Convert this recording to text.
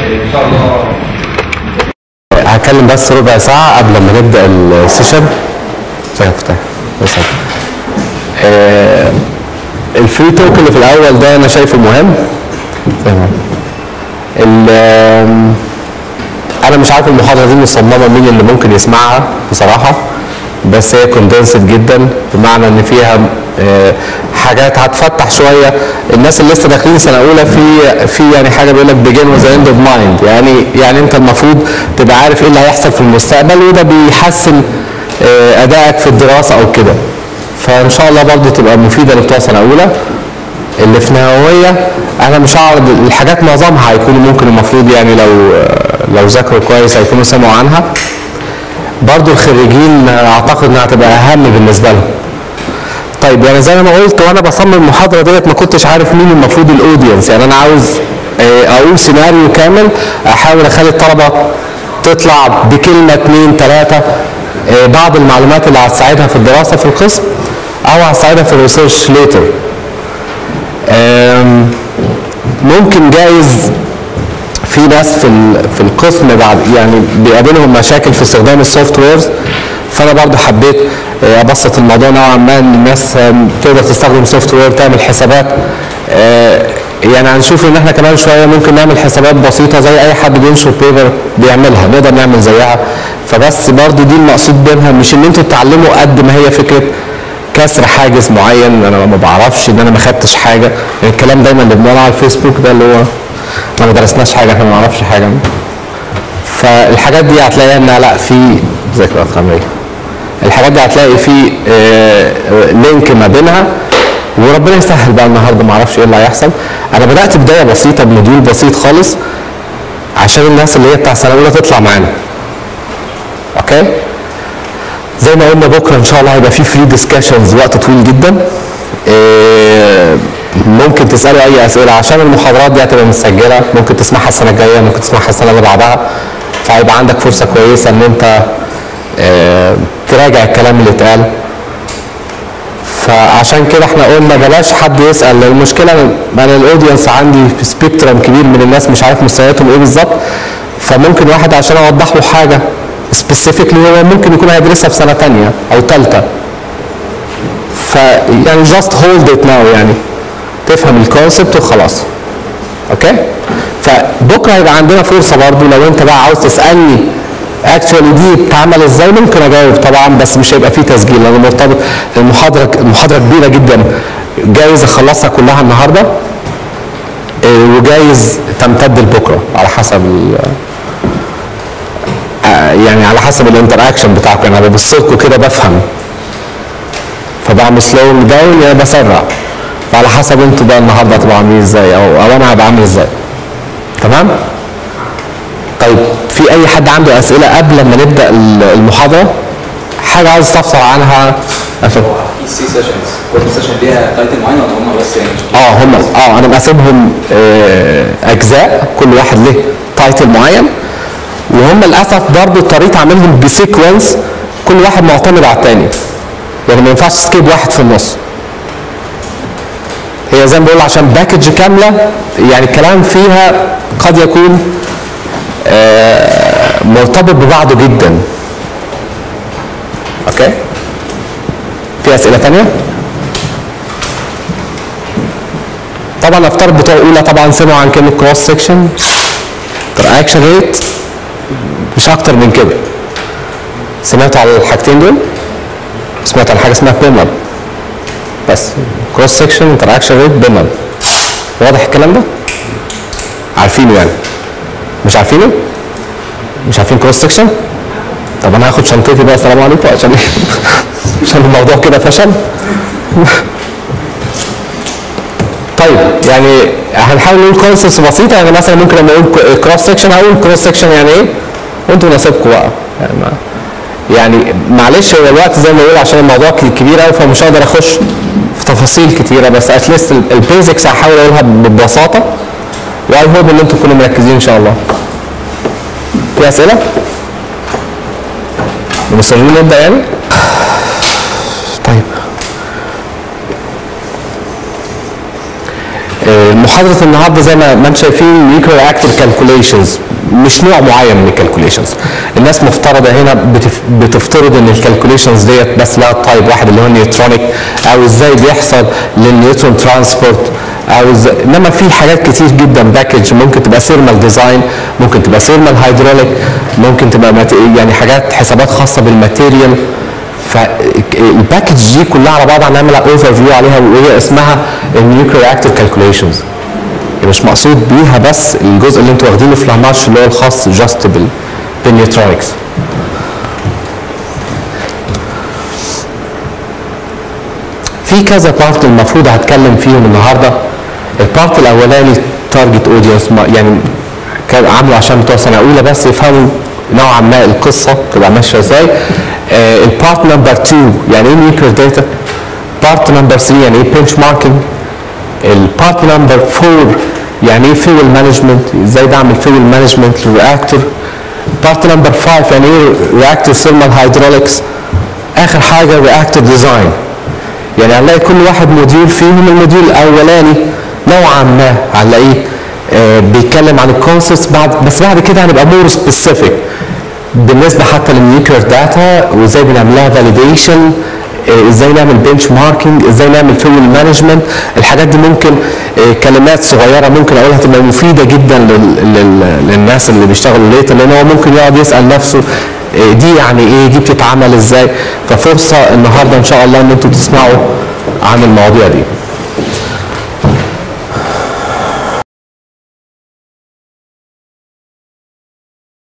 ان شاء الله هتكلم بس ربع ساعة قبل ما نبدأ السيشن ازيك يا فتاح بس الفري توك اللي في الأول ده أنا شايفه مهم تمام ال- آم، أنا مش عارف المحاضرة دي مصممة مين اللي ممكن يسمعها بصراحة بس هي كوندنسد جدا بمعنى ان فيها آه، حاجات هتفتح شويه الناس اللي لسه داخلين سنه اولى في في يعني حاجه بيقول لك بيجن وذ اند اوف مايند يعني يعني انت المفروض تبقى عارف ايه اللي هيحصل في المستقبل وده بيحسن آه، ادائك في الدراسه او كده فان شاء الله برضو تبقى مفيده لبتوع سنه اولى اللي في نهويه انا مش هعرض الحاجات معظمها هيكونوا ممكن المفروض يعني لو لو ذاكروا كويس هيكونوا سمعوا عنها برضو الخريجين اعتقد انها هتبقى اهم بالنسبه لهم طيب يعني زي ما قلت وانا بصمم المحاضره ديت ما كنتش عارف مين المفروض الاودينس يعني انا عاوز آه، اقول سيناريو كامل احاول اخلي الطلبه تطلع بكلمه اثنين ثلاثه بعض المعلومات اللي هتساعدها في الدراسه في القسم او هتساعدها في الريسيرش ليتر ممكن جايز في ناس في ال- في القسم بعد يعني بيقابلهم مشاكل في استخدام السوفت ويرز فانا برضو حبيت آه، ابسط الموضوع نوعا ما ان الناس آم، تقدر تستخدم سوفت وير تعمل حسابات آه، يعني هنشوف ان احنا كمان شويه ممكن نعمل حسابات بسيطه زي اي حد بينشر بيبر بيعملها نقدر نعمل زيها فبس برضو دي المقصود بينها مش ان انتوا تتعلموا قد ما هي فكره كسر حاجز معين انا ما بعرفش ان انا ما خدتش حاجه يعني الكلام دايما اللي بنقوله على الفيسبوك ده اللي هو احنا ما درسناش حاجه احنا ما نعرفش حاجه فالحاجات دي هتلاقيها انها لا في ذكريات خمريه الحاجات دي هتلاقي في آه، آه، لينك ما بينها وربنا يسهل بقى النهارده ما اعرفش ايه اللي هيحصل انا بدات بدايه بسيطه بموديول بسيط خالص عشان الناس اللي هي بتاع سنه اولى تطلع معانا اوكي زي ما قلنا بكره ان شاء الله هيبقى في فري ديسكشنز وقت طويل جدا إيه، ممكن تسالوا اي اسئله عشان المحاضرات دي هتبقى مسجله ممكن تسمعها السنه الجايه ممكن تسمعها السنه اللي بعدها فهيبقى عندك فرصه كويسه ان انت إيه، تراجع الكلام اللي اتقال فعشان كده احنا قلنا بلاش حد يسال المشكله انا أنا الاودينس عندي في سبيكترم كبير من الناس مش عارف مستوياتهم ايه بالظبط فممكن واحد عشان اوضح له حاجه سبيسيفيكلي هو ممكن يكون هيدرسها في سنه ثانيه او ثالثه ف يعني جاست هولد ات ناو يعني تفهم الكونسبت وخلاص اوكي فبكره هيبقى عندنا فرصه برضو لو انت بقى عاوز تسالني اكشوالي دي بتعمل ازاي ممكن اجاوب طبعا بس مش هيبقى فيه تسجيل لانه مرتبط المحاضره المحاضره كبيره جدا جايز اخلصها كلها النهارده إيه، وجايز تمتد لبكره على حسب ال- آه، يعني على حسب الانتراكشن بتاعكم انا ببص لكم كده بفهم فبعمل سلو داون يا بسرع فعلى حسب انتوا بقى النهارده هتبقوا عاملين ازاي او او انا هبقى عامل ازاي تمام طيب في اي حد عنده اسئله قبل ما نبدا ال- المحاضره حاجه عايز استفسر عنها أفهم. في سي سيشنز كل سيشن ليها تايتل معين ولا هم بس يعني اه هم اه انا مقسمهم آه، اجزاء كل واحد له تايتل معين وهم للاسف برضه اضطريت اعملهم بسيكونس كل واحد معتمد على الثاني يعني ما ينفعش سكيب واحد في النص هي زي ما بقول عشان باكج كامله يعني الكلام فيها قد يكون آه، مرتبط ببعضه جدا اوكي في اسئله ثانيه طبعا افترض بتوع اولى طبعا سمعوا عن كلمه كروس سكشن اكشن ريت مش اكتر من كده سمعتوا على الحاجتين دول سمعتوا على حاجه اسمها بيماب بس كروس سكشن انتراكشن ريت بيماب واضح الكلام ده عارفينه يعني مش عارفينه مش عارفين كروس سكشن طب انا هاخد شنطتي بقى السلام عليكم عشان عشان الموضوع كده فشل طيب يعني هنحاول نقول كونسبتس بسيطه يعني مثلا ممكن لما اقول كروس سكشن هقول كروس سكشن يعني ايه وانتوا نصيبكم بقى يعني ما يعني معلش هو الوقت زي ما بقول عشان الموضوع ك- كبير قوي فمش هقدر اخش في تفاصيل كتيره بس اتليست البيزكس هحاول اقولها ببساطه واي هوب ان انتوا تكونوا مركزين ان شاء الله. في اسئله؟ مصرين نبدا يعني؟ طيب آه، محاضرة النهارده زي ما ما انتم شايفين نيوكلير رياكتور كالكوليشنز مش نوع معين من الكالكوليشنز الناس مفترضة هنا بتف- بتفترض ان الكالكوليشنز ديت بس لها تايب واحد اللي هو النيوترونيك او ازاي بيحصل للنيوترون ترانسبورت او ازاي انما في حاجات كتير جدا باكج ممكن تبقى سيرمال ديزاين ممكن تبقى سيرمال هيدروليك ممكن تبقى مات- يعني حاجات حسابات خاصة بالماتيريال فالباكج دي كلها على بعض هنعمل اوفر فيو عليها وهي اسمها النيوكلير رياكتور كالكوليشنز مش مقصود بيها بس الجزء اللي انتوا واخدينه في لامارش اللي هو الخاص جاست بال بالنيوترونكس في كذا بارت المفروض هتكلم فيهم النهارده البارت الاولاني تارجت اودينس يعني كان عامله عشان بتوع سنه اولى بس يفهموا نوعا ما القصه تبقى ماشيه ازاي آه البارت نمبر 2 يعني ايه نيوكلير داتا بارت نمبر 3 يعني ايه بنش ماركينج البارت نمبر 4 يعني ايه فيول مانجمنت ازاي بعمل فيول مانجمنت للرياكتور بارت نمبر 5 يعني ايه رياكتور ثيرمال هيدروليكس اخر حاجه رياكتور ديزاين يعني هنلاقي كل واحد موديول فيهم الموديول الاولاني نوعا ما هنلاقيه آه، بيتكلم عن الكونسبتس بعد بس بعد كده هنبقى مور سبيسيفيك بالنسبه حتى للنيوكلير داتا وازاي بنعمل لها فاليديشن ازاي نعمل بنش ماركينج ازاي نعمل فيول مانجمنت الحاجات دي ممكن آه، كلمات صغيره ممكن اقولها تبقى مفيده جدا لل- لل- للناس اللي بيشتغلوا ليتر لان هو ممكن يقعد يسال نفسه آه، دي يعني ايه دي بتتعمل ازاي ففرصه النهارده ان شاء الله ان انتم تسمعوا عن المواضيع دي